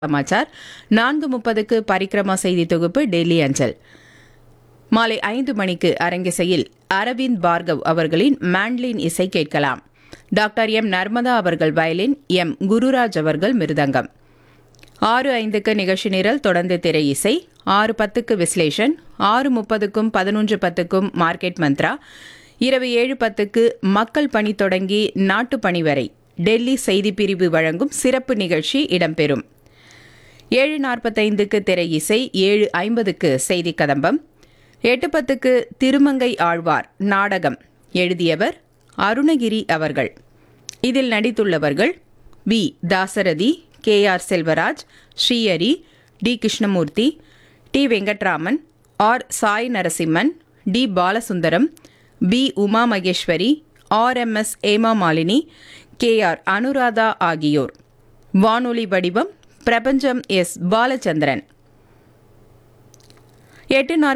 சமாச்சார் நான்கு முப்பதுக்கு பரிக்கிரமா செய்தி தொகுப்பு டெல்லி அஞ்சல் மாலை ஐந்து மணிக்கு அரங்கிசையில் அரவிந்த் பார்கவ் அவர்களின் மேண்ட்லின் இசை கேட்கலாம் டாக்டர் எம் நர்மதா அவர்கள் வயலின் எம் குருராஜ் அவர்கள் மிருதங்கம் ஆறு ஐந்துக்கு நிகழ்ச்சி நிரல் தொடர்ந்து திரை இசை ஆறு பத்துக்கு விஸ்லேஷன் ஆறு முப்பதுக்கும் பதினொன்று பத்துக்கும் மார்க்கெட் மந்த்ரா இரவு ஏழு பத்துக்கு மக்கள் பணி தொடங்கி நாட்டு பணி வரை டெல்லி செய்தி பிரிவு வழங்கும் சிறப்பு நிகழ்ச்சி இடம்பெறும் ஏழு நாற்பத்தைந்துக்கு திரை இசை ஏழு ஐம்பதுக்கு செய்தி கதம்பம் எட்டு பத்துக்கு திருமங்கை ஆழ்வார் நாடகம் எழுதியவர் அருணகிரி அவர்கள் இதில் நடித்துள்ளவர்கள் P Dasarathi K R Selvaraj Srihari T Krishnamurthy T Venkatraman R Sai Narasimhan T Balasundaram P Uma Maheswari R M S Hema Malini K R Anuradha ஆகியோர் வானொலி வடிவம் பிரபஞ்சம் எஸ் பாலச்சந்திரன் எட்டு நாற்பது